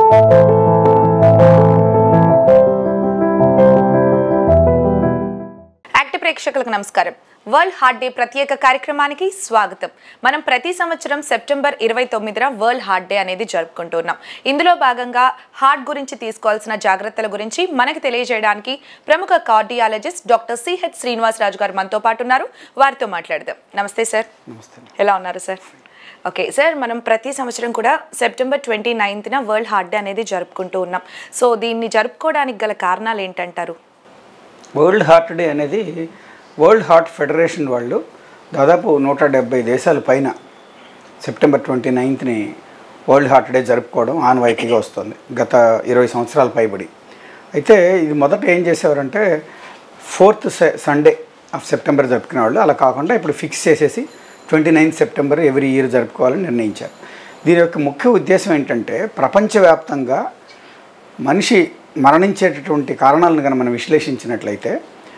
Act ప్రేక్షకులకు నమస్కారం world heart day ప్రత్యేక కార్యక్రమానికి స్వాగతం మనం ప్రతి సంవత్సరం సెప్టెంబర్ ఇరవై తొమ్మిదిన వరల్డ్ హార్ట్ డే అనేది జరుపుకుంటున్నాం ఇందులో భాగంగా హార్ట్ గురించి తీసుకోవాల్సిన జాగ్రత్తల గురించి మనకి తెలియజేయడానికి ప్రముఖ కార్డియాలజిస్ట్ డాక్టర్ సిహెచ్ శ్రీనివాసరాజు గారు మనతో పాటు ఉన్నారు వారితో మాట్లాడదాం నమస్తే సార్ నమస్తే ఎలా ఉన్నారు సార్ ఓకే సార్ మనం ప్రతి సంవత్సరం కూడా సెప్టెంబర్ ట్వంటీ నైన్త్న వరల్డ్ హార్ట్ డే అనేది జరుపుకుంటూ ఉన్నాం సో దీన్ని జరుపుకోవడానికి గల కారణాలు ఏంటంటారు వరల్డ్ హార్ట్ డే అనేది వరల్డ్ హార్ట్ ఫెడరేషన్ వాళ్ళు దాదాపు నూట డెబ్బై దేశాల పైన సెప్టెంబర్ ట్వంటీ నైన్త్ని వరల్డ్ హార్ట్ డే జరుపుకోవడం ఆనవాయితీగా వస్తుంది గత ఇరవై సంవత్సరాల పైబడి అయితే ఇది మొదట ఏం చేసేవారంటే ఫోర్త్ సండే ఆఫ్ సెప్టెంబర్ జరుపుకునే వాళ్ళు అలా కాకుండా ఇప్పుడు ఫిక్స్ చేసేసి twenty ninth September every year జరుపుకోవాలని నిర్ణయించారు దీని యొక్క ముఖ్య ఉద్దేశం ఏంటంటే ప్రపంచవ్యాప్తంగా మనిషి మరణించేటటువంటి కారణాలను కనుక మనం విశ్లేషించినట్లయితే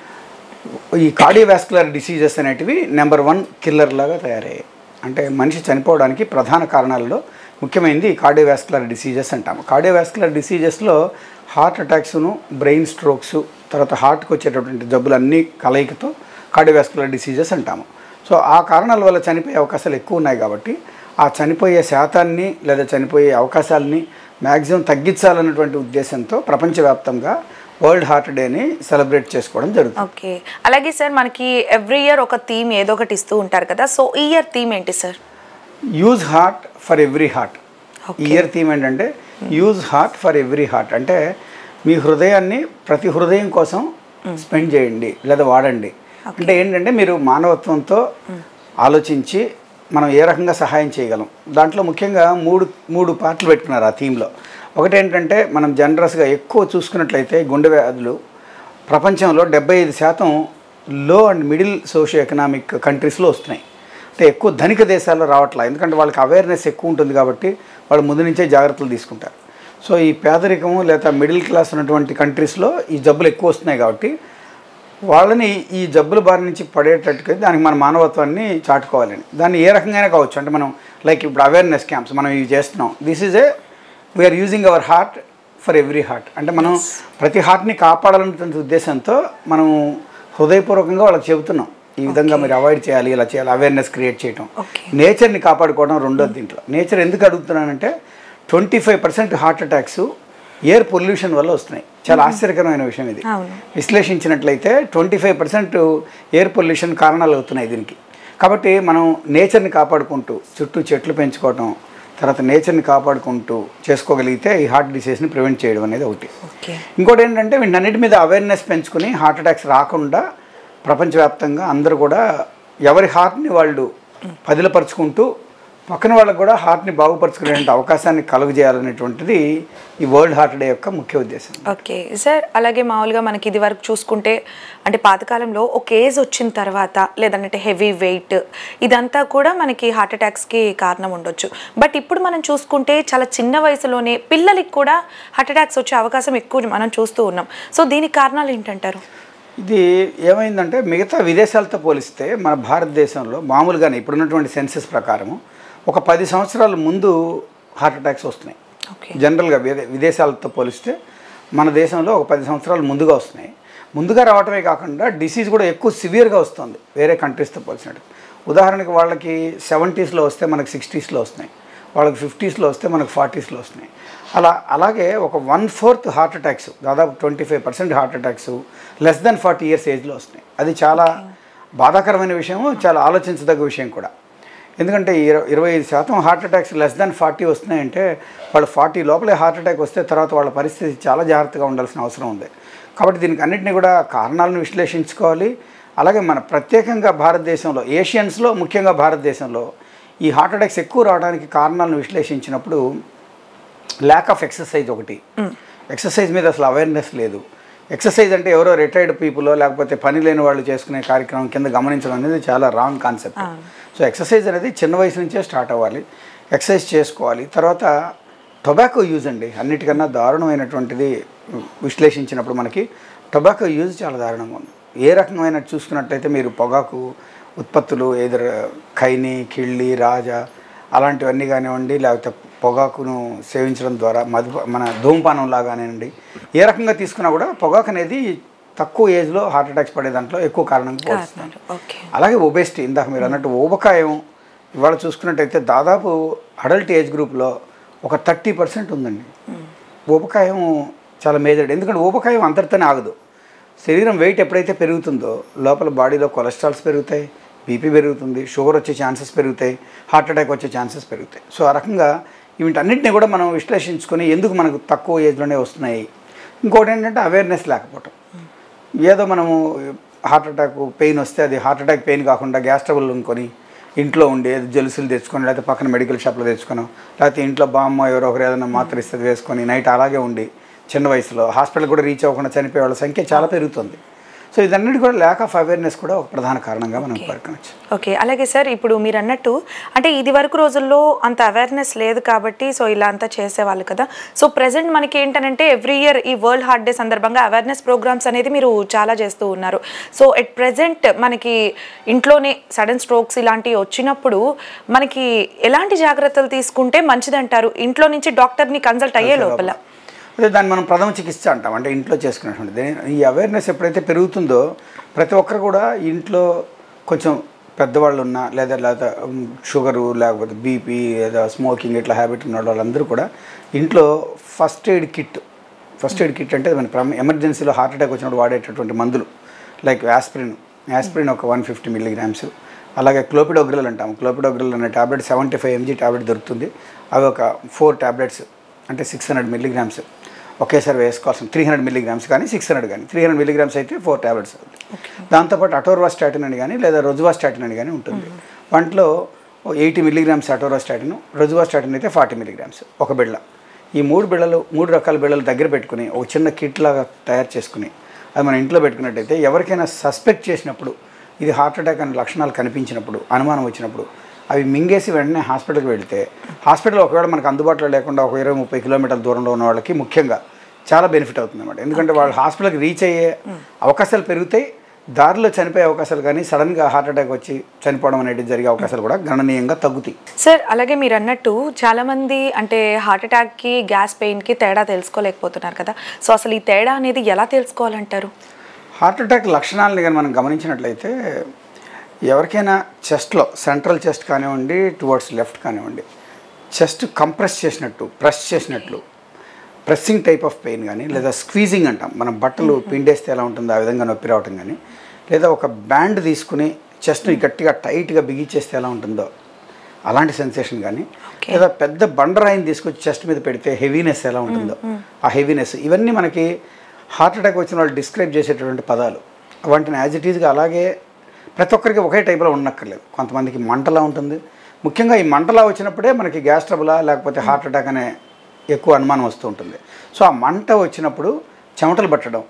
ఈ కార్డియోవాస్కులర్ డిసీజెస్ అనేటివి నెంబర్ వన్ కిల్లర్ లాగా తయారయ్యాయి అంటే మనిషి చనిపోవడానికి ప్రధాన కారణాల్లో ముఖ్యమైనది కార్డియోవాస్కులర్ డిసీజెస్ అంటాము కార్డియోవాస్కులర్ డిసీజెస్లో హార్ట్ అటాక్స్ను బ్రెయిన్ స్ట్రోక్స్ తర్వాత హార్ట్కి వచ్చేటటువంటి జబ్బులన్నీ కలయికతో కార్డియోవాస్కులర్ డిసీజెస్ అంటాము సో ఆ కారణాల వల్ల చనిపోయే అవకాశాలు ఎక్కువ ఉన్నాయి కాబట్టి ఆ చనిపోయే శాతాన్ని లేదా చనిపోయే అవకాశాలని మ్యాక్సిమం తగ్గించాలన్నటువంటి ఉద్దేశంతో ప్రపంచవ్యాప్తంగా వరల్డ్ హార్ట్ డేని సెలబ్రేట్ చేసుకోవడం జరుగుతుంది ఓకే అలాగే సార్ మనకి ఎవ్రీ ఇయర్ ఒక థీమ్ ఏదో ఒకటి ఇస్తూ ఉంటారు కదా సో ఈ ఇయర్ థీమ్ ఏంటి sir use heart for every heart ఈ ఇయర్ థీమ్ ఏంటంటే use heart for every heart అంటే మీ హృదయాన్ని ప్రతి హృదయం కోసం స్పెండ్ చేయండి లేదా వాడండి అంటే ఏంటంటే మీరు మానవత్వంతో ఆలోచించి మనం ఏ రకంగా సహాయం చేయగలం దాంట్లో ముఖ్యంగా మూడు మూడు పార్ట్లు పెట్టుకున్నారు ఆ థీమ్లో ఒకటి ఏంటంటే మనం జనరస్గా ఎక్కువ చూసుకున్నట్లయితే గుండె వ్యాధులు ప్రపంచంలో డెబ్బై ఐదు శాతం లో అండ్ మిడిల్ సోషియో ఎకనామిక్ కంట్రీస్లో వస్తున్నాయి అంటే ఎక్కువ ధనిక దేశాల్లో రావట్లా ఎందుకంటే వాళ్ళకి అవేర్నెస్ ఎక్కువ ఉంటుంది కాబట్టి వాళ్ళు ముందు నుంచే జాగ్రత్తలు తీసుకుంటారు సో ఈ పేదరికము లేదా మిడిల్ క్లాస్ ఉన్నటువంటి కంట్రీస్లో ఈ జబ్బులు ఎక్కువ వస్తున్నాయి కాబట్టి వాళ్ళని ఈ జబ్బుల బారి నుంచి పడేటట్టుగా దానికి మన మానవత్వాన్ని చాటుకోవాలని దాన్ని ఏ రకంగా కావచ్చు అంటే మనం లైక్ ఇప్పుడు అవేర్నెస్ క్యాంప్స్ మనం ఇవి చేస్తున్నాం this is a we're using our heart for every heart అంటే మనం ప్రతి హార్ట్ని కాపాడాలనే ఉద్దేశంతో మనం హృదయపూర్వకంగా వాళ్ళకి చెబుతున్నాం ఈ విధంగా మీరు అవాయిడ్ చేయాలి ఇలా చేయాలి అవేర్నెస్ క్రియేట్ చేయడం Okay. నేచర్ని కాపాడుకోవడం రెండోది దీంట్లో నేచర్ ఎందుకు అడుగుతున్నానంటే twenty five percent heart attacks air pollution వల్ల వస్తున్నాయి చాలా ఆశ్చర్యకరమైన విషయం ఇది అవును. విశ్లేషించినట్లయితే twenty five percent air pollution కారణాలు అవుతున్నాయి దీనికి కాబట్టి మనం నేచర్ని కాపాడుకుంటూ చుట్టూ చెట్లు పెంచుకోవటం తర్వాత నేచర్ని కాపాడుకుంటూ చేసుకోగలిగితే ఈ హార్ట్ డిసీజ్ని ప్రివెంట్ చేయడం అనేది ఒకటి ఓకే ఇంకోటి ఏంటంటే వీటన్నిటి మీద అవేర్నెస్ పెంచుకుని హార్ట్ అటాక్స్ రాకుండా ప్రపంచవ్యాప్తంగా అందరూ కూడా ఎవరి హార్ట్ని వాళ్ళు పదిలపరుచుకుంటూ పక్కన వాళ్ళకు కూడా హార్ట్ని బాగుపరుచుకునే అవకాశాన్ని కలుగజేయాలనేటువంటిది ఈ వరల్డ్ హార్ట్ డే యొక్క ముఖ్య ఉద్దేశం ఓకే సార్ అలాగే మామూలుగా మనకి ఇది వరకు చూసుకుంటే అంటే పాతకాలంలో ఒక ఏజ్ వచ్చిన తర్వాత లేదంటే హెవీ వెయిట్ ఇదంతా కూడా మనకి హార్ట్ అటాక్స్కి కారణం ఉండొచ్చు బట్ ఇప్పుడు మనం చూసుకుంటే చాలా చిన్న వయసులోనే పిల్లలకి కూడా హార్ట్ అటాక్స్ వచ్చే అవకాశం ఎక్కువ మనం చూస్తూ ఉన్నాం సో దీనికి కారణాలు ఏంటంటారు ఇది ఏమైందంటే మిగతా విదేశాలతో పోలిస్తే మన భారతదేశంలో మామూలుగానే ఇప్పుడున్నటువంటి సెన్సెస్ ప్రకారము ఒక పది సంవత్సరాల ముందు హార్ట్ అటాక్స్ వస్తున్నాయి ఓకే జనరల్గా విదే విదేశాలతో పోలిస్తే మన దేశంలో ఒక పది సంవత్సరాలు ముందుగా వస్తున్నాయి ముందుగా రావటమే కాకుండా డిసీజ్ కూడా ఎక్కువ సివియర్గా వస్తుంది వేరే కంట్రీస్తో పోల్చినట్టు ఉదాహరణకి వాళ్ళకి సెవెంటీస్లో వస్తే మనకి సిక్స్టీస్లో వస్తున్నాయి వాళ్ళకి ఫిఫ్టీస్లో వస్తే మనకు ఫార్టీస్లో వస్తున్నాయి అలా అలాగే ఒక వన్ ఫోర్త్ హార్ట్ అటాక్స్ దాదాపు twenty five percent heart attacks less than forty years ఏజ్లో వస్తున్నాయి అది చాలా బాధాకరమైన విషయము చాలా ఆలోచించదగ్గ విషయం కూడా ఎందుకంటే ఇరవై ఇరవై ఐదు శాతం heart attacks less than forty వస్తున్నాయంటే వాళ్ళు ఫార్టీ లోపలే హార్ట్ అటాక్ వస్తే తర్వాత వాళ్ళ పరిస్థితి చాలా జాగ్రత్తగా ఉండాల్సిన అవసరం ఉంది కాబట్టి దీనికి అన్నింటినీ కూడా కారణాలను విశ్లేషించుకోవాలి అలాగే మన ప్రత్యేకంగా భారతదేశంలో ఏషియన్స్లో ముఖ్యంగా భారతదేశంలో ఈ హార్ట్ అటాక్స్ ఎక్కువ రావడానికి కారణాలను విశ్లేషించినప్పుడు ల్యాక్ ఆఫ్ ఎక్సర్సైజ్ ఒకటి ఎక్సర్సైజ్ మీద అసలు అవేర్నెస్ లేదు ఎక్సర్సైజ్ అంటే ఎవరో రిటైర్డ్ పీపుల్ లేకపోతే పని లేని వాళ్ళు చేసుకునే కార్యక్రమం కింద గమనించడం అనేది చాలా రాంగ్ కాన్సెప్ట్ సో ఎక్సర్సైజ్ అనేది చిన్న వయసు నుంచే స్టార్ట్ అవ్వాలి ఎక్సర్సైజ్ చేసుకోవాలి తర్వాత టొబాకో యూజ్ అండి అన్నిటికన్నా దారుణమైనటువంటిది విశ్లేషించినప్పుడు మనకి టొబాకో యూజ్ చాలా దారుణంగా ఉంది ఏ రకమైన చూసుకున్నట్లయితే మీరు పొగాకు ఉత్పత్తులు ఎదురు ఖైని కిళ్ళి రాజా అలాంటివన్నీ కానివ్వండి లేకపోతే పొగాకును సేవించడం ద్వారా మధు మన ధూమపానం లాగానేనండి ఏ రకంగా తీసుకున్నా కూడా పొగాకు అనేది తక్కువ ఏజ్లో హార్ట్ అటాక్స్ పడే దాంట్లో ఎక్కువ కారణంగా పోతుంది ఓకే అలాగే ఒబేసిటీ ఇందాక మీరు అన్నట్టు ఊబకాయం ఇవాళ చూసుకున్నట్టయితే దాదాపు అడల్ట్ ఏజ్ గ్రూప్లో ఒక థర్టీ పర్సెంట్ ఉందండి ఊబకాయం చాలా మేజర్ ఎందుకంటే ఊబకాయం అంతటితోనే ఆగదు శరీరం వెయిట్ ఎప్పుడైతే పెరుగుతుందో లోపల బాడీలో కొలెస్ట్రాల్స్ పెరుగుతాయి బీపీ పెరుగుతుంది షుగర్ వచ్చే ఛాన్సెస్ పెరుగుతాయి హార్ట్ అటాక్ వచ్చే ఛాన్సెస్ పెరుగుతాయి సో ఆ రకంగా వీటన్నిటిని కూడా మనం విశ్లేషించుకొని ఎందుకు మనకు తక్కువ ఏజ్లోనే వస్తున్నాయి ఇంకోటి ఏంటంటే అవేర్నెస్ లేకపోవటం ఏదో మనము హార్ట్ అటాక్ పెయిన్ వస్తే అది హార్ట్ అటాక్ పెయిన్ కాకుండా గ్యాస్ ట్రబుల్ అనుకొని ఇంట్లో ఉండి ఏదో జలుసులు తెచ్చుకొని లేకపోతే పక్కన మెడికల్ షాప్లో తెచ్చుకొని లేకపోతే ఇంట్లో బామ్మ ఎవరో ఒకరు ఏదైనా మాత్ర ఇస్తే వేసుకొని నైట్ అలాగే ఉండి చిన్న వయసులో హాస్పిటల్ కూడా రీచ్ అవ్వకుండా చనిపోయే వాళ్ళ సంఖ్య చాలా పెరుగుతుంది సో ఇదన్నిటి కూడా ల్యాక్ ఆఫ్ అవేర్నెస్ కూడా ఒక ప్రధాన కారణంగా మనం పేర్కొనవచ్చు ఓకే అలాగే సార్ ఇప్పుడు మీరు అన్నట్టు అంటే ఇది వరకు రోజుల్లో అంత అవేర్నెస్ లేదు కాబట్టి సో ఇలా అంతా చేసేవాళ్ళు కదా సో ప్రెసెంట్ మనకి ఏంటంటే ఎవ్రీ ఇయర్ ఈ వరల్డ్ హార్ట్ డే సందర్భంగా అవేర్నెస్ ప్రోగ్రామ్స్ అనేది మీరు చాలా చేస్తూ ఉన్నారు సో ఎట్ ప్రెసెంట్ మనకి ఇంట్లోనే సడన్ స్ట్రోక్స్ ఇలాంటివి వచ్చినప్పుడు మనకి ఎలాంటి జాగ్రత్తలు తీసుకుంటే మంచిదంటారు ఇంట్లో నుంచి డాక్టర్ని కన్సల్ట్ అయ్యే లోపల అదే దాన్ని మనం ప్రథమ చికిత్స అంటాం అంటే ఇంట్లో చేసుకునేటువంటి దీని- ఈ అవేర్నెస్ ఎప్పుడైతే పెరుగుతుందో ప్రతి ఒక్కరు కూడా ఇంట్లో కొంచెం పెద్దవాళ్ళు ఉన్నా లేదా లేదా షుగరు లేకపోతే బీపీ లేదా స్మోకింగ్ ఇట్లా హ్యాబిట్ ఉన్న వాళ్ళందరూ కూడా ఇంట్లో first aid kit first aid kit అంటే మన ప్రమ ఎమర్జెన్సీలో హార్ట్ అటాక్ వచ్చినప్పుడు వాడేటటువంటి మందులు లైక్ యాస్ప్రిన్ యాస్ప్రిన్ ఒక వన్ ఫిఫ్టీ మిల్లీగ్రామ్స్ అలాగే క్లోపిడోగ్రిల్ అంటాం క్లోపిడోగ్రిల్ అనే tablet seventy five MG tablet దొరుకుతుంది అవి ఒక ఫోర్ టాబ్లెట్స్ అంటే సిక్స్ హండ్రెడ్ మిల్లీగ్రామ్స్ ఒకేసారి వేసుకోవాల్సిన త్రీ హండ్రెడ్ మిల్లీగ్రామ్స్ కానీ సిక్స్ హండ్రెడ్ కానీ త్రీ హండ్రెడ్ మిల్లీగ్రామ్స్ అయితే ఫోర్ టాబ్లెట్స్ దాంతోపాటు అటోర్వాస్టాటిన్ అని కానీ లేదా రోజువాస్టాటిన్ అని కానీ ఉంటుంది వాటిలో ఎయిటీ మిల్లీగ్రామ్స్ అటోర్వాస్టాటిన్ రోజువాస్టాటిన్ అయితే ఫార్టీ మిల్లీగ్రామ్స్ ఒక బిళ్ళ ఈ మూడు బిళ్ళలు మూడు రకాల బిళ్ళలు దగ్గర పెట్టుకుని ఒక చిన్న కిట్ లాగా తయారు చేసుకుని అది మన ఇంట్లో పెట్టుకున్నట్టయితే ఎవరికైనా సస్పెక్ట్ చేసినప్పుడు ఇది హార్ట్ అటాక్ అనే లక్షణాలు కనిపించినప్పుడు అనుమానం వచ్చినప్పుడు అవి మింగేసి వెంటనే హాస్పిటల్కి వెళితే హాస్పిటల్ ఒకవేళ మనకు అందుబాటులో లేకుండా ఒక ఇరవై ముప్పై కిలోమీటర్ల దూరంలో ఉన్న వాళ్ళకి ముఖ్యంగా చాలా బెనిఫిట్ అవుతుంది అనమాట ఎందుకంటే వాళ్ళు హాస్పిటల్కి రీచ్ అయ్యే అవకాశాలు పెరుగుతాయి దారిలో చనిపోయే అవకాశాలు కానీ సడన్గా హార్ట్ అటాక్ వచ్చి చనిపోవడం అనేది జరిగే అవకాశాలు కూడా గణనీయంగా తగ్గుతాయి సార్ అలాగే మీరు అన్నట్టు చాలా మంది అంటే హార్ట్ అటాక్కి గ్యాస్ పెయిన్కి తేడా తెలుసుకోలేకపోతున్నారు కదా సో అసలు ఈ తేడా అనేది ఎలా తెలుసుకోవాలంటారు హార్ట్ అటాక్ లక్షణాలని కానీ మనం గమనించినట్లయితే ఎవరికైనా చెస్ట్లో సెంట్రల్ చెస్ట్ కానివ్వండి టువర్డ్స్ లెఫ్ట్ కానివ్వండి చెస్ట్ కంప్రెస్ చేసినట్టు ప్రెస్ చేసినట్లు ప్రెస్సింగ్ టైప్ ఆఫ్ పెయిన్ కానీ లేదా స్క్వీజింగ్ అంటాం మనం బట్టలు పిండేస్తే ఎలా ఉంటుందో ఆ విధంగా నొప్పి రావటం కానీ లేదా ఒక బ్యాండ్ తీసుకుని చెస్ట్ని గట్టిగా టైట్గా బిగించేస్తే ఎలా ఉంటుందో అలాంటి సెన్సేషన్ కానీ Okay. లేదా పెద్ద బండరాయిని తీసుకొచ్చి చెస్ట్ మీద పెడితే హెవీనెస్ ఎలా ఉంటుందో ఆ హెవీనెస్ ఇవన్నీ మనకి హార్ట్ అటాక్ వచ్చిన వాళ్ళు డిస్క్రైబ్ చేసేటటువంటి పదాలు వాటిని యాజ్ ఇట్ ఈజ్గా అలాగే ప్రతి ఒక్కరికి ఒకే టైప్లో ఉండక్కర్లేదు కొంతమందికి మంటలా ఉంటుంది ముఖ్యంగా ఈ మంటలా వచ్చినప్పుడే మనకి గ్యాస్ ట్రబులా లేకపోతే హార్ట్ అటాక్ అనే ఎక్కువ అనుమానం వస్తూ ఉంటుంది సో ఆ మంట వచ్చినప్పుడు చెమటలు పట్టడం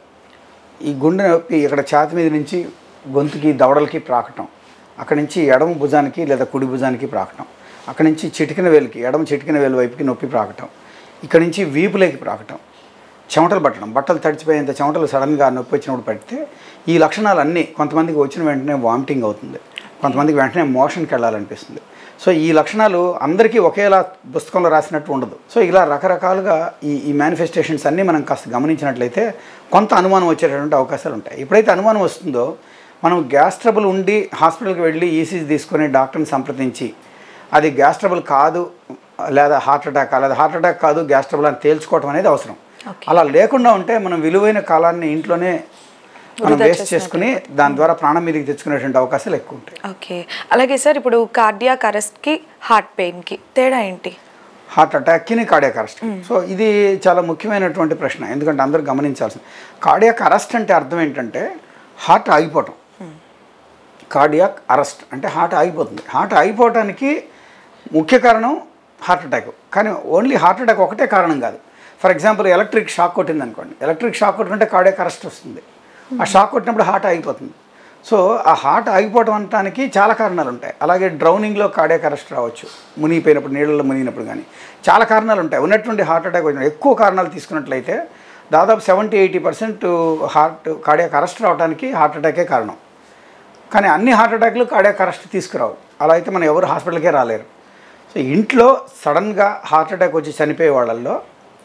ఈ గుండె నొప్పి ఇక్కడ ఛాతి మీద నుంచి గొంతుకి దవడలకి ప్రాకటం అక్కడి నుంచి ఎడమ భుజానికి లేదా కుడి భుజానికి ప్రాకటం అక్కడి నుంచి చిటికిన వేలుకి ఎడమ చిటికిన వేలు వైపుకి నొప్పి ప్రాకటం ఇక్కడి నుంచి వీపులోకి ప్రాకటం చెమటలు పట్టడం బట్టలు తడిచిపోయేంత చెమటలు సడన్గా నొప్పి వచ్చినప్పుడు పడితే ఈ లక్షణాలన్నీ కొంతమందికి వచ్చిన వెంటనే వామిటింగ్ అవుతుంది కొంతమందికి వెంటనే మోషన్కి వెళ్ళాలనిపిస్తుంది సో ఈ లక్షణాలు అందరికీ ఒకేలా పుస్తకంలో రాసినట్టు ఉండదు సో ఇలా రకరకాలుగా ఈ ఈ మేనిఫెస్టేషన్స్ అన్నీ మనం కాస్త గమనించినట్లయితే కొంత అనుమానం వచ్చేటటువంటి అవకాశాలు ఉంటాయి ఎప్పుడైతే అనుమానం వస్తుందో మనం గ్యాస్ ట్రబుల్ ఉండి హాస్పిటల్కి వెళ్ళి ఈసీజీ తీసుకొని డాక్టర్ని సంప్రదించి అది గ్యాస్ ట్రబుల్ కాదు లేదా హార్ట్ అటాక్ లేదా హార్ట్ అటాక్ కాదు గ్యాస్ ట్రబుల్ అని తేల్చుకోవడం అనేది అవసరం అలా లేకుండా ఉంటే మనం విలువైన కాలాన్ని ఇంట్లోనే మనం వేస్ట్ చేసుకుని దాని ద్వారా ప్రాణం మీదకి తెచ్చుకునేటువంటి అవకాశాలు ఎక్కువ ఉంటాయి ఓకే అలాగే సార్ ఇప్పుడు కార్డియాక్ అరెస్ట్కి హార్ట్ పెయిన్కి తేడా ఏంటి హార్ట్ అటాక్ని కార్డియాక్ అరెస్ట్ సో ఇది చాలా ముఖ్యమైనటువంటి ప్రశ్న ఎందుకంటే అందరూ గమనించాల్సింది కార్డియాక్ అరెస్ట్ అంటే అర్థం ఏంటంటే హార్ట్ ఆగిపోవటం కార్డియాక్ అరెస్ట్ అంటే హార్ట్ ఆగిపోతుంది హార్ట్ ఆగిపోవటానికి ముఖ్య కారణం హార్ట్ అటాక్ కానీ ఓన్లీ హార్ట్ అటాక్ ఒకటే కారణం కాదు ఫర్ ఎగ్జాంపుల్ ఎలక్ట్రిక్ షాక్ కొట్టింది అనుకోండి ఎలక్ట్రిక్ షాక్ కొట్టుకుంటే కార్డియాక్ అరెస్ట్ వస్తుంది ఆ షాక్ కొట్టినప్పుడు హార్ట్ ఆగిపోతుంది సో ఆ హార్ట్ ఆగిపోవడం అనటానికి చాలా కారణాలు ఉంటాయి అలాగే డ్రౌనింగ్లో కార్డియాక్ అరెస్ట్ రావచ్చు మునిగిపోయినప్పుడు నీళ్ళలో మునిగినప్పుడు కానీ చాలా కారణాలు ఉంటాయి ఉన్నటువంటి హార్ట్ అటాక్ వచ్చిన ఎక్కువ కారణాలు తీసుకున్నట్లయితే దాదాపు seventy eighty percent heart cardiac arrest రావడానికి హార్ట్ అటాకే కారణం కానీ అన్ని హార్ట్ అటాక్లు కార్డియాక్ అరెస్ట్ తీసుకురావు అలా అయితే మనం ఎవరు హాస్పిటల్కే రాలేరు సో ఇంట్లో సడన్గా హార్ట్ అటాక్ వచ్చి చనిపోయే వాళ్ళల్లో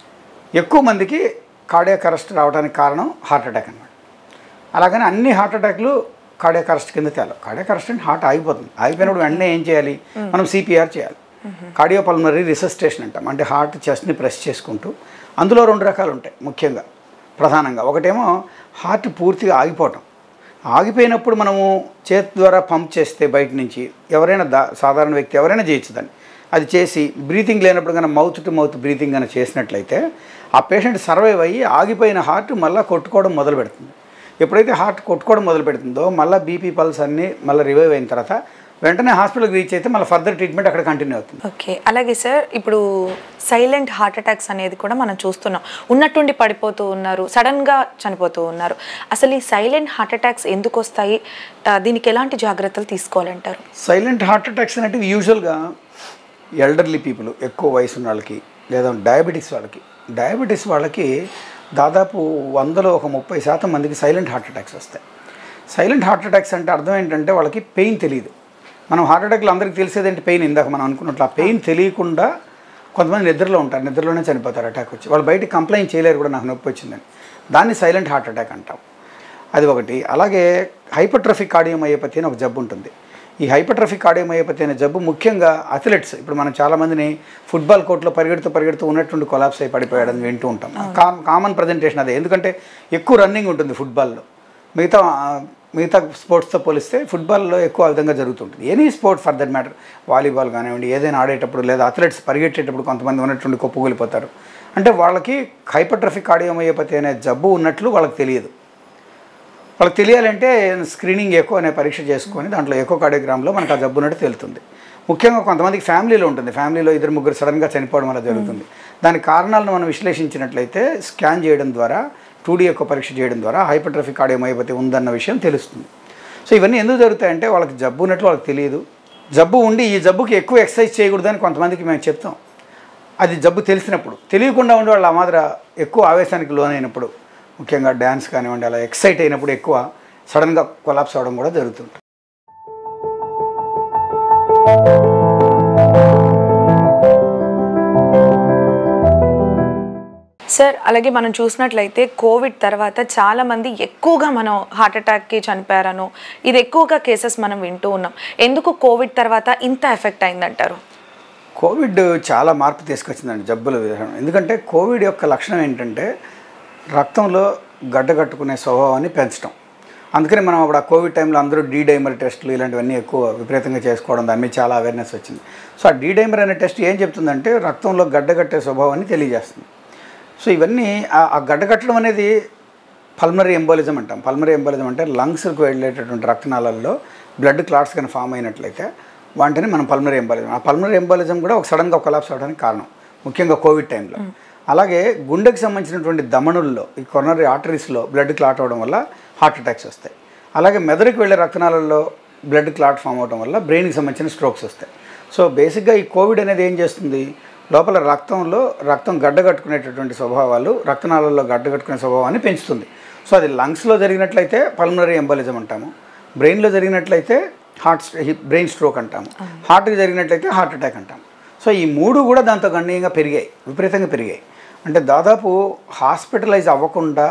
ఎక్కువ మందికి కార్డియాక్ అరెస్ట్ రావడానికి కారణం హార్ట్ అటాక్ అన్నమాట అలాగని అన్ని హార్ట్ అటాక్లు కార్డియాక్ అరెస్ట్ కింద తేలాలి కార్డియాక్ అరెస్ట్ అంటే హార్ట్ ఆగిపోతుంది ఆగిపోయినప్పుడు వెంటనే ఏం చేయాలి మనం సిపిఆర్ చేయాలి కార్డియోపల్మరీ రిసస్టేషన్ అంటాం అంటే హార్ట్ చెస్ట్ని ప్రెస్ చేసుకుంటూ అందులో రెండు రకాలు ఉంటాయి ముఖ్యంగా ప్రధానంగా ఒకటేమో హార్ట్ పూర్తిగా ఆగిపోవటం ఆగిపోయినప్పుడు మనము చేతి ద్వారా పంప్ చేస్తే బయట నుంచి ఎవరైనా దా సాధారణ వ్యక్తి ఎవరైనా చేయొచ్చు దాన్ని అది చేసి బ్రీతింగ్ లేనప్పుడు కనుక మౌత్ టు మౌత్ బ్రీతింగ్ కనుక చేసినట్లయితే ఆ పేషెంట్ సర్వైవ్ అయ్యి ఆగిపోయిన హార్ట్ మళ్ళీ కొట్టుకోవడం మొదలు పెడుతుంది ఎప్పుడైతే హార్ట్ కొట్టుకోవడం మొదలు పెడుతుందో మళ్ళీ బీపీ పల్స్ అన్నీ మళ్ళీ రివైవ్ అయిన తర్వాత వెంటనే హాస్పిటల్కి రీచ్ అయితే మళ్ళీ ఫర్దర్ ట్రీట్మెంట్ అక్కడ కంటిన్యూ అవుతుంది ఓకే అలాగే సార్ ఇప్పుడు సైలెంట్ హార్ట్ అటాక్స్ అనేది కూడా మనం చూస్తున్నాం ఉన్నట్టుండి పడిపోతూ ఉన్నారు సడన్గా చనిపోతూ ఉన్నారు అసలు ఈ సైలెంట్ హార్ట్ అటాక్స్ ఎందుకు వస్తాయి ఆ, దీనికి ఎలాంటి జాగ్రత్తలు తీసుకోవాలంటారు సైలెంట్ హార్ట్ అటాక్స్ అనేటివి యూజువల్గా ఎల్డర్లీ పీపుల్ ఎక్కువ వయసు ఉన్న వాళ్ళకి లేదా డయాబెటీస్ వాళ్ళకి డయాబెటీస్ వాళ్ళకి దాదాపు వందలో ఒక ముప్పై శాతం మందికి సైలెంట్ హార్ట్ అటాక్స్ వస్తాయి సైలెంట్ హార్ట్ అటాక్స్ అంటే అర్థం ఏంటంటే వాళ్ళకి పెయిన్ తెలియదు మనం హార్ట్ అటాక్లో అందరికీ తెలిసేదేంటి పెయిన్ ఇందాక మనం అనుకున్నట్లు ఆ పెయిన్ తెలియకుండా కొంతమంది నిద్రలో ఉంటారు నిద్రలోనే చనిపోతారు అటాక్ వచ్చి వాళ్ళు బయట కంప్లైంట్ చేయలేరు కూడా నాకు నొప్పి వచ్చిందని దాన్ని సైలెంట్ హార్ట్ అటాక్ అంటాం అది ఒకటి అలాగే హైపర్ట్రఫిక్ కార్డియోమయోపతి అని ఒక జబ్బు ఉంటుంది ఈ హైపర్ట్రఫిక్ కార్డియోమయోపతి అనే జబ్బు ముఖ్యంగా అథ్లెట్స్ ఇప్పుడు మనం చాలామందిని ఫుట్బాల్ కోర్టులో పరిగెడుతూ పరిగెడుతూ ఉన్నట్టుండి కొలాప్స్ అయి పడిపోయాడని వింటూ ఉంటాం కా- కామన్ ప్రజెంటేషన్ అదే ఎందుకంటే ఎక్కువ రన్నింగ్ ఉంటుంది ఫుట్బాల్లో మిగతా ఆ, మిగతా స్పోర్ట్స్తో పోలిస్తే ఫుట్బాల్లో ఎక్కువ ఆ విధంగా జరుగుతుంటుంది any sport for that matter volleyball కానివ్వండి ఏదైనా ఆడేటప్పుడు లేదా అథ్లెట్స్ పరిగెట్టేటప్పుడు కొంతమంది ఉన్నట్టుండి కొప్పుకూలిపోతారు అంటే వాళ్ళకి హైపర్ట్రఫిక్ కార్డియోమయోపతి అనే జబ్బు ఉన్నట్లు వాళ్ళకి తెలియదు వాళ్ళకి తెలియాలంటే స్క్రీనింగ్ ఎక్కువ అనే పరీక్ష చేసుకొని దాంట్లో ఎక్కువ కార్డియోగ్రామ్లో మనకు ఆ జబ్బు ఉన్నట్టు తెలుస్తుంది ముఖ్యంగా కొంతమందికి ఫ్యామిలీలో ఉంటుంది ఫ్యామిలీలో ఇద్దరు ముగ్గురు సడన్గా చనిపోవడం వల్ల జరుగుతుంది దాని కారణాలను మనం విశ్లేషించినట్లయితే స్కాన్ చేయడం ద్వారా టూ డీ ఎక్కువ పరీక్ష చేయడం ద్వారా హైపర్ట్రఫిక్ కార్డియోమయోపతి ఉందన్న విషయం తెలుస్తుంది సో ఇవన్నీ ఎందుకు జరుగుతాయంటే వాళ్ళకి జబ్బు ఉన్నట్లు వాళ్ళకి తెలియదు జబ్బు ఉండి ఈ జబ్బుకి ఎక్కువ ఎక్సర్సైజ్ చేయకూడదని కొంతమందికి మేము చెప్తాం అది జబ్బు తెలిసినప్పుడు తెలియకుండా ఉండి వాళ్ళు ఆ మాదిర ఎక్కువ ఆవేశానికి లోనైనప్పుడు ముఖ్యంగా డ్యాన్స్ కానివ్వండి అలా ఎక్సైట్ అయినప్పుడు ఎక్కువ సడన్గా కొలాప్స్ అవ్వడం కూడా జరుగుతుంది సార్ అలాగే మనం చూసినట్లయితే కోవిడ్ తర్వాత చాలా మంది ఎక్కువగా మనం హార్ట్ అటాక్కి చనిపోయారను ఇది ఎక్కువగా కేసెస్ మనం వింటూ ఉన్నాం ఎందుకు కోవిడ్ తర్వాత ఇంత ఎఫెక్ట్ అయిందంటారు కోవిడ్ చాలా మార్పు తీసుకొచ్చిందండి జబ్బుల విధానం ఎందుకంటే కోవిడ్ యొక్క లక్షణం ఏంటంటే రక్తంలో గడ్డ కట్టుకునే స్వభావాన్ని పెంచడం అందుకని మనం అప్పుడు ఆ కోవిడ్ టైంలో అందరూ డీ డైమర్ టెస్టులు ఇలాంటివన్నీ ఎక్కువ విపరీతంగా చేసుకోవడం దాని మీద చాలా అవేర్నెస్ వచ్చింది సో ఆ డీ డైమర్ అనే టెస్ట్ ఏం చెప్తుందంటే రక్తంలో గడ్డ కట్టే స్వభావాన్ని తెలియజేస్తుంది సో ఇవన్నీ ఆ- ఆ గడ్డ కట్టడం అనేది పల్మరీ ఎంబోలిజం అంటాం పల్మరీ ఎంబోలిజం అంటే లంగ్స్కి వెళ్ళేటటువంటి రక్తనాళాల్లో బ్లడ్ క్లాట్స్ కానీ ఫామ్ అయినట్లయితే వాటిని మనం పల్మరీ ఎంబాలిజం ఆ పల్మరీ ఎంబాలిజం కూడా ఒక సడన్గా కొలాప్స్ అవడానికి కారణం ముఖ్యంగా కోవిడ్ టైంలో అలాగే గుండెకి సంబంధించినటువంటి దమనుల్లో ఈ కొనరీ ఆర్టరీస్లో బ్లడ్ క్లాట్ అవడం వల్ల హార్ట్ అటాక్స్ వస్తాయి అలాగే మెదడుకు వెళ్ళే రక్తనాళాల్లో బ్లడ్ క్లాట్ ఫామ్ అవడం వల్ల బ్రెయిన్కి సంబంధించిన స్ట్రోక్స్ వస్తాయి సో బేసిక్గా ఈ కోవిడ్ అనేది ఏం చేస్తుంది లోపల రక్తంలో రక్తం గడ్డ కట్టుకునేటటువంటి స్వభావాలు రక్తనాళాల్లో గడ్డ కట్టుకునే స్వభావాన్ని పెంచుతుంది సో అది లంగ్స్లో జరిగినట్లయితే పల్మనరీ ఎంబాలిజం అంటాము బ్రెయిన్లో జరిగినట్లయితే హార్ట్ బ్రెయిన్ స్ట్రోక్ అంటాము హార్ట్కి జరిగినట్లయితే హార్ట్ అటాక్ అంటాము సో ఈ మూడు కూడా దాంతో గణనీయంగా పెరిగాయి విపరీతంగా పెరిగాయి అంటే దాదాపు హాస్పిటలైజ్ అవ్వకుండా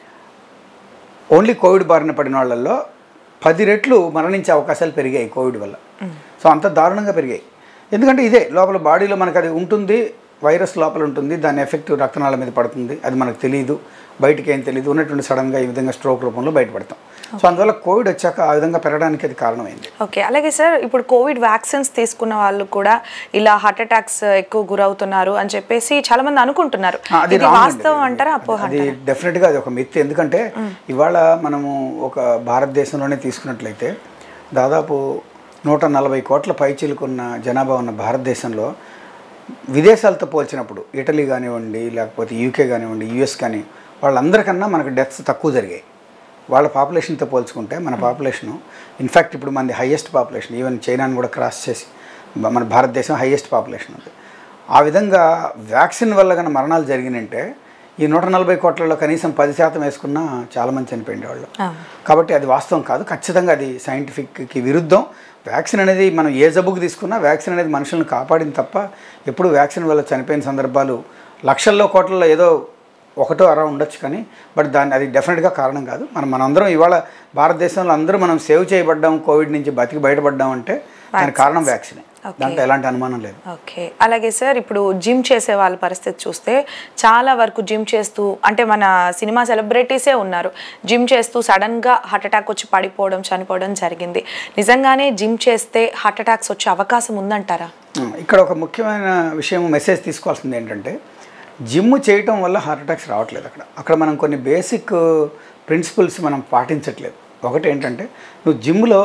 ఓన్లీ కోవిడ్ బారిన పడిన వాళ్ళల్లో పది రెట్లు మరణించే అవకాశాలు పెరిగాయి కోవిడ్ వల్ల సో అంత దారుణంగా పెరిగాయి ఎందుకంటే ఇదే లోపల బాడీలో మనకు అది ఉంటుంది వైరస్ లోపల ఉంటుంది దాని ఎఫెక్ట్ రక్తనాళ మీద పడుతుంది అది మనకు తెలియదు బయటికి ఏం తెలియదు ఉన్నటువంటి సడన్గా ఈ విధంగా స్ట్రోక్ రూపంలో బయటపడతాం సో అందువల్ల కోవిడ్ వచ్చాక ఆ విధంగా పెరగడానికి అది కారణమైంది ఓకే అలాగే సార్ ఇప్పుడు కోవిడ్ వ్యాక్సిన్స్ తీసుకున్న వాళ్ళు కూడా ఇలా హార్ట్ అటాక్స్ ఎక్కువ గురవుతున్నారు అని చెప్పేసి చాలా మంది అనుకుంటున్నారు ఆ, అది ఇది wrong అండి. వాస్తవం అంటారా అపోహ అది డెఫినెట్గా అది ఒక మిత్ ఎందుకంటే ఇవాళ మనము ఒక భారతదేశంలోనే తీసుకున్నట్లయితే దాదాపు నూట నలభై కోట్ల పైచీలుకున్న జనాభా ఉన్న భారతదేశంలో విదేశాలతో పోల్చినప్పుడు ఇటలీ కానివ్వండి లేకపోతే యూకే కానివ్వండి యుఎస్ కానీ వాళ్ళందరికన్నా మనకు డెత్స్ తక్కువ జరిగాయి వాళ్ళ పాపులేషన్తో పోల్చుకుంటే మన పాపులేషను ఇన్ఫ్యాక్ట్ ఇప్పుడు మనది హైయెస్ట్ పాపులేషన్ ఈవెన్ చైనాని కూడా క్రాస్ చేసి మన భారతదేశం హైయెస్ట్ పాపులేషన్ ఉంది ఆ విధంగా వ్యాక్సిన్ వల్ల కన్నా మరణాలు జరిగినంటే ఈ నూట నలభై కోట్లలో కనీసం పది శాతం వేసుకున్నా చాలామంది చనిపోయింది వాళ్ళు ఆ. కాబట్టి అది వాస్తవం కాదు ఖచ్చితంగా అది సైంటిఫిక్కి విరుద్ధం వ్యాక్సిన్ అనేది మనం ఏ జబ్బుకు తీసుకున్నా వ్యాక్సిన్ అనేది మనుషులను కాపాడింది తప్ప ఎప్పుడు వ్యాక్సిన్ వల్ల చనిపోయిన సందర్భాలు లక్షల్లో కోట్లలో ఏదో ఒకటో అరా ఉండొచ్చు కానీ బట్ దాన్ని అది డెఫినెట్గా కారణం కాదు మనం మనందరం ఇవాళ భారతదేశంలో అందరూ మనం సేవ్ చేయబడ్డాం కోవిడ్ నుంచి బతికి బయటపడ్డాం అంటే దానికి కారణం వ్యాక్సినే దాంట్లో ఎలాంటి అనుమానం లేదు ఓకే అలాగే సార్ ఇప్పుడు జిమ్ చేసే వాళ్ళ పరిస్థితి చూస్తే చాలా వరకు జిమ్ చేస్తూ అంటే మన సినిమా సెలబ్రిటీసే ఉన్నారు జిమ్ చేస్తూ సడన్గా హార్ట్ అటాక్ వచ్చి పడిపోవడం చనిపోవడం జరిగింది నిజంగానే జిమ్ చేస్తే హార్ట్ అటాక్స్ వచ్చే అవకాశం ఉందంటారా ఉమ్, ఇక్కడ ఒక ముఖ్యమైన విషయం మెసేజ్ తీసుకోవాల్సింది ఏంటంటే జిమ్ చేయటం వల్ల హార్ట్ అటాక్స్ రావట్లేదు అక్కడ అక్కడ మనం కొన్ని బేసిక్ ప్రిన్సిపల్స్ మనం పాటించట్లేదు ఒకటి ఏంటంటే నువ్వు జిమ్లో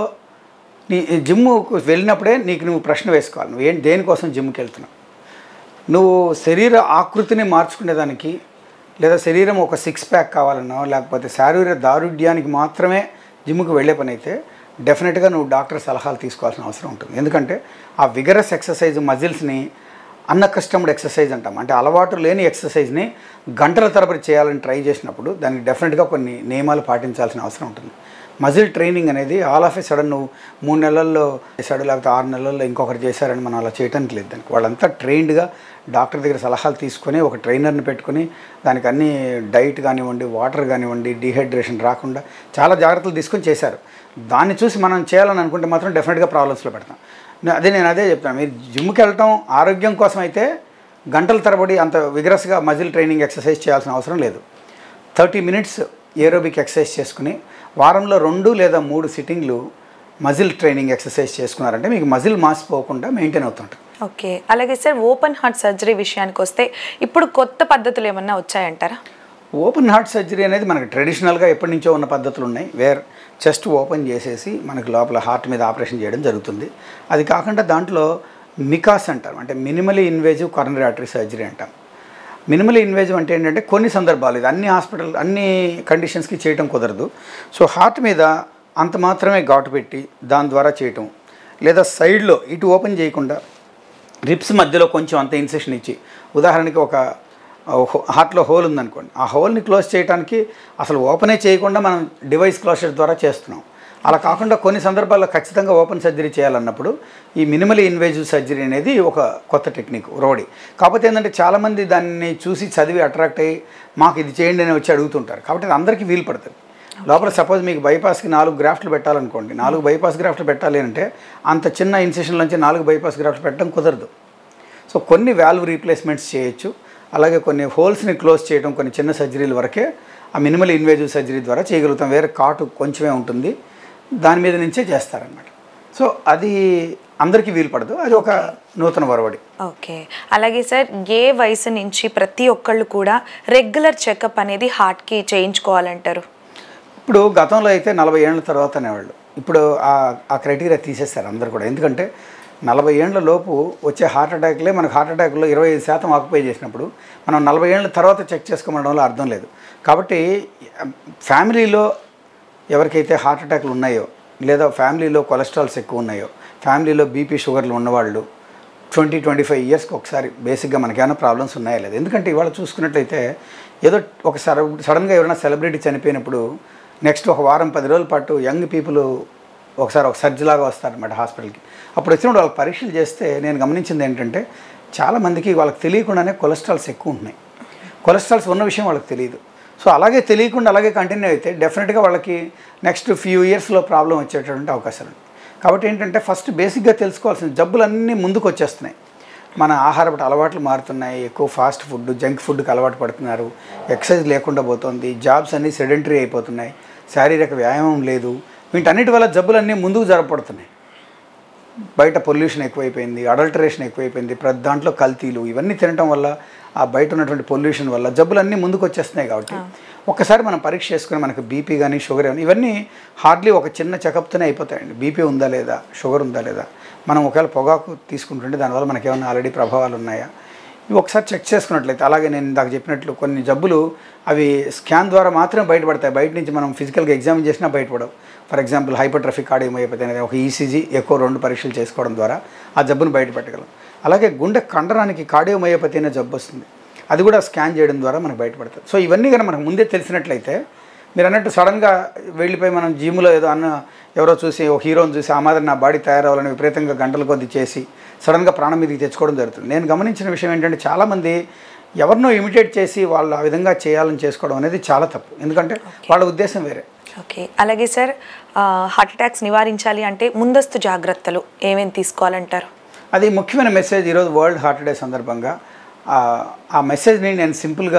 నీ జిమ్కు వెళ్ళినప్పుడే నీకు నువ్వు ప్రశ్న వేసుకోవాలి నువ్వు ఏం దేనికోసం జిమ్కి వెళ్తున్నావు నువ్వు శరీర ఆకృతిని మార్చుకునేదానికి లేదా శరీరం ఒక సిక్స్ ప్యాక్ కావాలన్నా లేకపోతే శారీరక దారుఢ్యానికి మాత్రమే జిమ్కి వెళ్ళే పని అయితే డెఫినెట్గా నువ్వు డాక్టర్ సలహాలు తీసుకోవాల్సిన అవసరం ఉంటుంది ఎందుకంటే ఆ విగరస్ ఎక్సర్సైజ్ మజిల్స్ని అన్కస్టమ్డ్ ఎక్సర్సైజ్ అంటాం అంటే అలవాటు లేని ఎక్సర్సైజ్ని గంటల తరబడి చేయాలని ట్రై చేసినప్పుడు దానికి డెఫినెట్గా కొన్ని నియమాలు పాటించాల్సిన అవసరం ఉంటుంది మజిల్ ట్రైనింగ్ అనేది ఆల్ ఆఫ్ ఏ సడన్ నువ్వు మూడు నెలల్లో చేశాడు లేకపోతే ఆరు నెలల్లో ఇంకొకరు చేశారని మనం అలా చేయడానికి లేదు దానికి వాళ్ళంతా ట్రైన్డ్గా డాక్టర్ దగ్గర సలహాలు తీసుకొని ఒక ట్రైనర్ని పెట్టుకొని దానికి అన్ని డైట్ కానివ్వండి వాటర్ కానివ్వండి డీహైడ్రేషన్ రాకుండా చాలా జాగ్రత్తలు తీసుకొని చేశారు దాన్ని చూసి మనం చేయాలని అనుకుంటే మాత్రం డెఫినెట్గా ప్రాబ్లమ్స్లో పెడతాం నే- అదే నేను అదే చెప్తాను మీరు జిమ్కి వెళ్ళటం ఆరోగ్యం కోసం అయితే గంటల తరబడి అంత విగ్రస్గా మజిల్ ట్రైనింగ్ ఎక్సర్సైజ్ చేయాల్సిన అవసరం లేదు థర్టీ మినిట్స్ ఏరోబిక్ ఎక్సర్సైజ్ చేసుకుని వారంలో రెండు లేదా మూడు సిట్టింగ్లు మజిల్ ట్రైనింగ్ ఎక్సర్సైజ్ చేసుకున్నారంటే మీకు మజిల్ మాస్ పోకుండా మెయింటైన్ అవుతుంటుంది ఓకే అలాగే సార్ ఓపెన్ హార్ట్ సర్జరీ విషయానికి వస్తే ఇప్పుడు కొత్త పద్ధతులు ఏమన్నా వచ్చాయంటారా ఓపెన్ హార్ట్ సర్జరీ అనేది మనకి ట్రెడిషనల్గా ఎప్పటి నుంచో ఉన్న పద్ధతులు ఉన్నాయి వేర్ చెస్ట్ ఓపెన్ చేసేసి మనకి లోపల హార్ట్ మీద ఆపరేషన్ చేయడం జరుగుతుంది అది కాకుండా దాంట్లో మికాస్ అంటారు అంటే minimally invasive coronary artery surgery అంటాం మినిమల్ ఇన్వేజివ్ అంటే ఏంటంటే కొన్ని సందర్భాలు ఇది అన్ని హాస్పిటల్ అన్ని కండిషన్స్కి చేయటం కుదరదు సో హార్ట్ మీద అంత మాత్రమే ఘాటు పెట్టి దాని ద్వారా చేయటం లేదా సైడ్లో ఇటు ఓపెన్ చేయకుండా రిప్స్ మధ్యలో కొంచెం అంత ఇన్సెషన్ ఇచ్చి ఉదాహరణకి ఒక హో- హార్ట్లో హోల్ ఉందనుకోండి ఆ హోల్ని క్లోజ్ చేయడానికి అసలు ఓపెనే చేయకుండా మనం డివైస్ క్లోజర్ ద్వారా చేస్తున్నాం అలా కాకుండా కొన్ని సందర్భాల్లో ఖచ్చితంగా ఓపెన్ సర్జరీ చేయాలన్నప్పుడు ఈ మినిమల్ ఇన్వేజివ్ సర్జరీ అనేది ఒక కొత్త టెక్నిక్ రోడి కాకపోతే ఏంటంటే చాలామంది దాన్ని చూసి చదివి అట్రాక్ట్ అయ్యి మాకు ఇది చేయండి అని వచ్చి అడుగుతుంటారు కాబట్టి అది అందరికీ వీలు పడుతుంది లోపల సపోజ్ మీకు బైపాస్కి నాలుగు గ్రాఫ్ట్లు పెట్టాలనుకోండి నాలుగు బైపాస్ గ్రాఫ్ట్లు పెట్టాలి అంటే అంత చిన్న ఇన్సెషన్ నుంచి నాలుగు బైపాస్ గ్రాఫ్ట్లు పెట్టడం కుదరదు సో కొన్ని వాల్వ్ రీప్లేస్మెంట్స్ చేయొచ్చు అలాగే కొన్ని హోల్స్ని క్లోజ్ చేయడం కొన్ని చిన్న సర్జరీల వరకే ఆ మినిమల్ ఇన్వేజివ్ సర్జరీ ద్వారా చేయగలుగుతాం వేరే కాటు కొంచెమే ఉంటుంది దాని మీద నుంచే చేస్తారనమాట సో అది అందరికీ వీలు పడదు అది ఒక నూతన వరవడి ఓకే అలాగే సార్ ఏ వయసు నుంచి ప్రతి ఒక్కళ్ళు కూడా రెగ్యులర్ చెకప్ అనేది హార్ట్కి చేయించుకోవాలంటారు ఇప్పుడు గతంలో అయితే నలభై ఏళ్ళ తర్వాత అనేవాళ్ళు ఇప్పుడు ఆ ఆ క్రైటీరియా తీసేస్తారు అందరు కూడా ఎందుకంటే నలభై ఏళ్ళ లోపు వచ్చే హార్ట్ అటాక్లే మనకు హార్ట్ అటాక్లో ఇరవై ఐదు శాతం ఆక్యుపై చేసినప్పుడు మనం నలభై ఏళ్ళ తర్వాత చెక్ చేసుకోవడం వల్ల అర్థం లేదు కాబట్టి ఫ్యామిలీలో ఎవరికైతే హార్ట్ అటాక్లు ఉన్నాయో లేదా ఫ్యామిలీలో కొలెస్ట్రాల్స్ ఎక్కువ ఉన్నాయో ఫ్యామిలీలో బీపీ షుగర్లు ఉన్నవాళ్ళు ట్వంటీ ట్వంటీ ఫైవ్ ఇయర్స్కి ఒకసారి బేసిక్గా మనకి ఏమైనా ప్రాబ్లమ్స్ ఉన్నాయా లేదు ఎందుకంటే ఇవాళ చూసుకున్నట్లయితే ఏదో ఒక సడన్గా ఎవరైనా సెలబ్రిటీ చనిపోయినప్పుడు నెక్స్ట్ ఒక వారం పది రోజుల పాటు యంగ్ పీపుల్ ఒకసారి ఒక సర్జ్ లాగా వస్తారనమాట హాస్పిటల్కి అప్పుడు వచ్చినప్పుడు వాళ్ళకి పరీక్షలు చేస్తే నేను గమనించింది ఏంటంటే చాలామందికి వాళ్ళకి తెలియకుండానే కొలెస్ట్రాల్స్ ఎక్కువ ఉంటున్నాయి కొలెస్ట్రాల్స్ ఉన్న విషయం వాళ్ళకి తెలియదు సో అలాగే తెలియకుండా అలాగే కంటిన్యూ అయితే డెఫినెట్గా వాళ్ళకి నెక్స్ట్ ఫ్యూ ఇయర్స్లో ప్రాబ్లం వచ్చేటటువంటి అవకాశాలు ఉన్నాయి కాబట్టి ఏంటంటే ఫస్ట్ బేసిక్గా తెలుసుకోవాల్సిన జబ్బులన్నీ ముందుకు వచ్చేస్తున్నాయి మన ఆహారపు అలవాట్లు మారుతున్నాయి ఎక్కువ ఫాస్ట్ ఫుడ్ జంక్ ఫుడ్కి అలవాటు పడుతున్నారు ఎక్సర్సైజ్ లేకుండా పోతుంది జాబ్స్ అన్నీ సెడెంటరీ అయిపోతున్నాయి శారీరక వ్యాయామం లేదు వీటన్నిటి వల్ల జబ్బులన్నీ ముందుకు జరపడుతున్నాయి బయట పొల్యూషన్ ఎక్కువైపోయింది అడల్టరేషన్ ఎక్కువైపోయింది ప్రతి దాంట్లో కల్తీలు ఇవన్నీ తినటం వల్ల ఆ బయట ఉన్నటువంటి పొల్యూషన్ వల్ల జబ్బులన్నీ ముందుకు వచ్చేస్తున్నాయి కాబట్టి ఒక్కసారి మనం పరీక్ష చేసుకుని మనకు బీపీ కానీ షుగర్ కానీ ఇవన్నీ హార్డ్లీ ఒక చిన్న చెకప్తోనే అయిపోతాయండి బీపీ ఉందా లేదా షుగర్ ఉందా లేదా మనం ఒకవేళ పొగాకు తీసుకుంటుంటే దానివల్ల మనకి ఏమైనా ఆల్రెడీ ప్రభావాలు ఉన్నాయా ఇవి ఒకసారి చెక్ చేసుకున్నట్లయితే అలాగే నేను ఇందాక చెప్పినట్లు కొన్ని జబ్బులు అవి స్కాన్ ద్వారా మాత్రమే బయటపడతాయి బయట నుంచి మనం ఫిజికల్గా ఎగ్జామిన్ చేసినా బయటపడవు ఫర్ ఎగ్జాంపుల్ హైపర్ట్రఫిక్ కార్డియోమయోపతి అనేది ఒక ఈసీజీ ఎక్కువ రెండు పరీక్షలు చేసుకోవడం ద్వారా ఆ జబ్బును బయటపెట్టగలం అలాగే గుండె కండరానికి కార్డియోమయోపతి అనే జబ్బు వస్తుంది అది కూడా స్కాన్ చేయడం ద్వారా మనకు బయటపడుతుంది సో ఇవన్నీ కనుక మనకు ముందే తెలిసినట్లయితే మీరు అన్నట్టు సడన్గా వెళ్ళిపోయి మనం జిమ్లో ఏదో అన్న ఎవరో చూసి ఒక హీరోని చూసి ఆ మాదిరి నా బాడీ తయారవ్వాలని విపరీతంగా గంటల కొద్ది చేసి సడన్గా ప్రాణం మీదకి తెచ్చుకోవడం జరుగుతుంది నేను గమనించిన విషయం ఏంటంటే చాలామంది ఎవరినో ఇమిటేట్ చేసి వాళ్ళు ఆ విధంగా చేయాలని చేసుకోవడం అనేది చాలా తప్పు ఎందుకంటే వాళ్ళ ఉద్దేశం వేరే ఓకే అలాగే సార్ హార్ట్ అటాక్స్ నివారించాలి అంటే ముందస్తు జాగ్రత్తలు ఏమేమి తీసుకోవాలంటారు అది ముఖ్యమైన మెసేజ్ ఈరోజు వరల్డ్ హార్ట్ డే సందర్భంగా ఆ, ఆ మెసేజ్ని నేను సింపుల్గా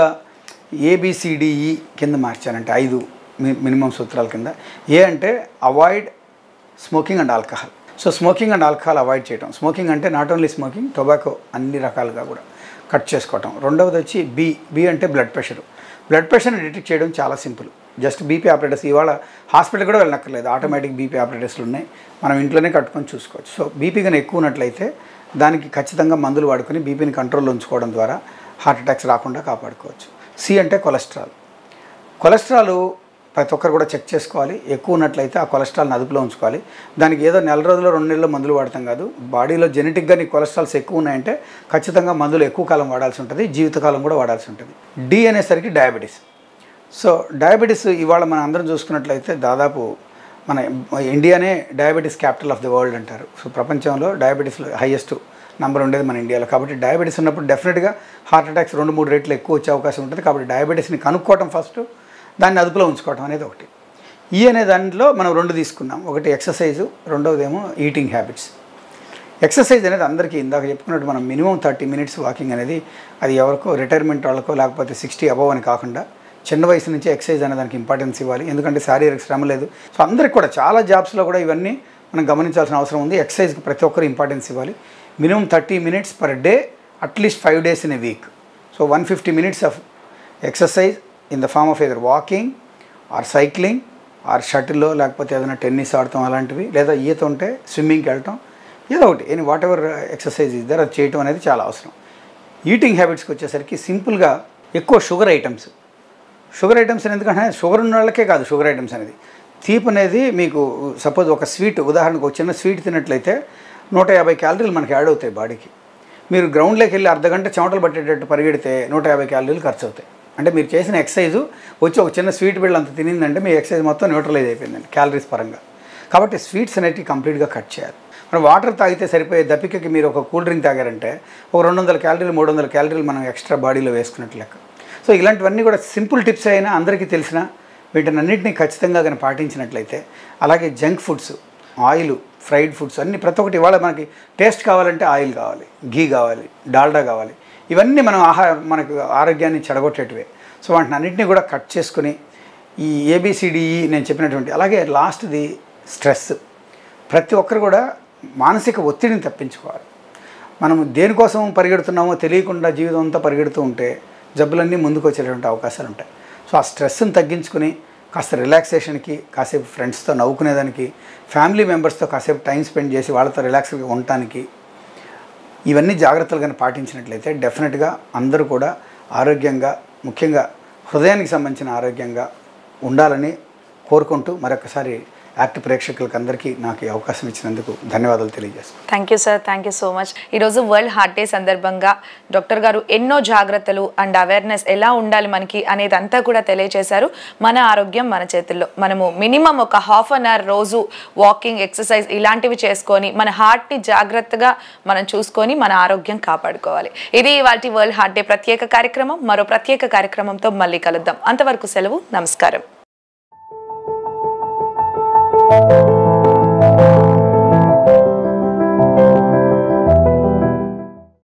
ఏబిసిడిఈ కింద మార్చానంటే ఐదు మి- మినిమం సూత్రాల కింద ఏ అంటే avoid smoking and alcohol so smoking and alcohol avoid చేయటం స్మోకింగ్ అంటే నాట్ ఓన్లీ స్మోకింగ్ టొబాకో అన్ని రకాలుగా కూడా కట్ చేసుకోవటం రెండవది వచ్చి బి బి అంటే బ్లడ్ ప్రెషర్ బ్లడ్ ప్రెషర్ని డిటెక్ట్ చేయడం చాలా సింపుల్ జస్ట్ బీపీ ఆపరేటర్స్ ఇవాళ హాస్పిటల్ కూడా వెళ్ళనక్కర్లేదు ఆటోమేటిక్ బీపీ ఆపరేటర్స్లు ఉన్నాయి మనం ఇంట్లోనే కట్టుకొని చూసుకోవచ్చు సో బీపీ కన్నా ఎక్కువ ఉన్నట్లయితే దానికి ఖచ్చితంగా మందులు వాడుకొని బీపీని కంట్రోల్లో ఉంచుకోవడం ద్వారా హార్ట్ అటాక్స్ రాకుండా కాపాడుకోవచ్చు సి అంటే కొలెస్ట్రాల్ కొలెస్ట్రాల్ ప్రతి ఒక్కరు కూడా చెక్ చేసుకోవాలి ఎక్కువ ఉన్నట్లయితే ఆ కొలెస్ట్రాల్ని అదుపులో ఉంచుకోవాలి దానికి ఏదో నెల రోజుల్లో రెండు నెలల్లో మందులు వాడతాం కాదు బాడీలో జెనెటిక్గా నీ కొలెస్ట్రాల్స్ ఎక్కువ ఉన్నాయంటే ఖచ్చితంగా మందులు ఎక్కువ కాలం వాడాల్సి ఉంటుంది జీవితకాలం కూడా వాడాల్సి ఉంటుంది డి అనేసరికి డయాబెటీస్ సో డయాబెటీస్ ఇవాళ మనం అందరం చూసుకున్నట్లయితే దాదాపు మన ఇండియానే diabetes capital of the world అంటారు సో ప్రపంచంలో డయాబెటీస్లో హైయెస్ట్ నెంబర్ ఉండేది మన ఇండియాలో కాబట్టి డయాబెటీస్ ఉన్నప్పుడు డెఫినెట్గా హార్ట్ అటాక్స్ రెండు మూడు రేట్లు ఎక్కువ వచ్చే అవకాశం ఉంటుంది కాబట్టి డయాబెటీస్ని కనుక్కోవటం ఫస్ట్ దాన్ని అదుపులో ఉంచుకోవటం అనేది ఒకటి ఈ అనే దాంట్లో మనం రెండు తీసుకున్నాం ఒకటి ఎక్సర్సైజు రెండవదేమో ఈటింగ్ హ్యాబిట్స్ ఎక్సర్సైజ్ అనేది అందరికీ ఇందాక చెప్పుకున్నట్టు మనం మినిమం థర్టీ మినిట్స్ వాకింగ్ అనేది అది ఎవరికో రిటైర్మెంట్ వాళ్ళకో లేకపోతే సిక్స్టీ అబవ్ అని కాకుండా చిన్న వయసు నుంచి ఎక్సర్సైజ్ అనే దానికి ఇంపార్టెన్స్ ఇవ్వాలి ఎందుకంటే శారీరక శ్రమ లేదు సో అందరికి కూడా చాలా జాబ్స్లో కూడా ఇవన్నీ మనం గమనించాల్సిన అవసరం ఉంది ఎక్సర్సైజ్కి ప్రతి ఒక్కరు ఇంపార్టెన్స్ ఇవ్వాలి minimum thirty minutes per day at least five days in a week so one fifty minutes of exercise in the form of either walking or cycling or షటిల్లో లేకపోతే ఏదైనా టెన్నిస్ ఆడటం అలాంటివి లేదా ఈత ఉంటే స్విమ్మింగ్కి వెళ్ళటం ఏదో ఒకటి ఎనీ వాట్ ఎవర్ ఎక్సర్సైజ్ ఇద్దరు అది చేయటం అనేది చాలా అవసరం ఈటింగ్ హ్యాబిట్స్కి వచ్చేసరికి సింపుల్గా ఎక్కువ షుగర్ ఐటమ్స్ షుగర్ ఐటమ్స్ అని ఎందుకంటే షుగర్ ఉన్న వాళ్ళకే కాదు షుగర్ ఐటమ్స్ అనేది తీపి అనేది మీకు సపోజ్ ఒక స్వీట్ ఉదాహరణకు ఒక చిన్న స్వీట్ తిన్నట్లయితే నూట యాభై క్యాలరీలు మనకి యాడ్ అవుతాయి బాడీకి మీరు గ్రౌండ్లోకి వెళ్ళి అర్ధ గంట చెమటలు పట్టేటట్టు పరిగెడితే నూట యాభై క్యాలరీలు ఖర్చు అవుతాయి అంటే మీరు చేసిన ఎక్సర్సైజు వచ్చి ఒక చిన్న స్వీట్ బిళ్ళ అంత తినిందంటే మీ ఎక్సర్సైజ్ మొత్తం న్యూట్రలైజ్ అయిపోయిందండి క్యాలరీస్ పరంగా కాబట్టి స్వీట్స్ అనేటివి కంప్లీట్గా కట్ చేయాలి మనం వాటర్ తాగితే సరిపోయే దప్పికకి మీరు ఒక కూల్ డ్రింక్ తాగారంటే ఒక రెండు వందల క్యాలరీలు మూడు వందల క్యాలరీలు మనం ఎక్స్ట్రా బాడీలో వేసుకున్నట్లు లెక్క సో ఇలాంటివన్నీ కూడా సింపుల్ టిప్స్ అయినా అందరికీ తెలిసిన వీటిని అన్నింటినీ ఖచ్చితంగా కానీ పాటించినట్లయితే అలాగే junk foods oil fried foods అన్ని ప్రతి ఒక్కటి ఇవాళ మనకి టేస్ట్ కావాలంటే ఆయిల్ కావాలి ఘీ కావాలి డాల్డా కావాలి ఇవన్నీ మనం ఆహార మనకు ఆరోగ్యాన్ని చెడగొట్టేటివే సో వాటిని అన్నింటినీ కూడా కట్ చేసుకుని ఈ ఏబిసిడిఈ నేను చెప్పినటువంటి అలాగే లాస్ట్ది స్ట్రెస్ ప్రతి ఒక్కరు కూడా మానసిక ఒత్తిడిని తప్పించుకోవాలి మనం దేనికోసం పరిగెడుతున్నామో తెలియకుండా జీవితం అంతా పరిగెడుతూ ఉంటే జబ్బులన్నీ ముందుకు వచ్చేటువంటి అవకాశాలు ఉంటాయి సో ఆ స్ట్రెస్ని తగ్గించుకుని కాస్త రిలాక్సేషన్కి కాసేపు ఫ్రెండ్స్తో నవ్వుకునేదానికి ఫ్యామిలీ మెంబర్స్తో కాసేపు టైం స్పెండ్ చేసి వాళ్ళతో రిలాక్స్గా ఉండటానికి ఇవన్నీ జాగ్రత్తలు కానీ పాటించినట్లయితే డెఫినెట్గా అందరూ కూడా ఆరోగ్యంగా ముఖ్యంగా హృదయానికి సంబంధించిన ఆరోగ్యంగా ఉండాలని కోరుకుంటూ మరొకసారి యాక్ట్ ప్రేక్షకులకు అందరికీ నాకు ఈ అవకాశం ఇచ్చినందుకు ధన్యవాదాలు తెలియజేస్తాను thank you sir thank you so much ఈరోజు వరల్డ్ హార్ట్ డే సందర్భంగా డాక్టర్ గారు ఎన్నో జాగ్రత్తలు అండ్ అవేర్నెస్ ఎలా ఉండాలి మనకి అనేది అంతా కూడా తెలియజేశారు మన ఆరోగ్యం మన చేతుల్లో మనము మినిమం ఒక హాఫ్ అన్ అవర్ రోజు వాకింగ్ ఎక్సర్సైజ్ ఇలాంటివి చేసుకొని మన హార్ట్ని జాగ్రత్తగా మనం చూసుకొని మన ఆరోగ్యం కాపాడుకోవాలి ఇది వాటి వరల్డ్ హార్ట్ డే ప్రత్యేక కార్యక్రమం మరో ప్రత్యేక కార్యక్రమంతో మళ్ళీ కలుద్దాం అంతవరకు సెలవు నమస్కారం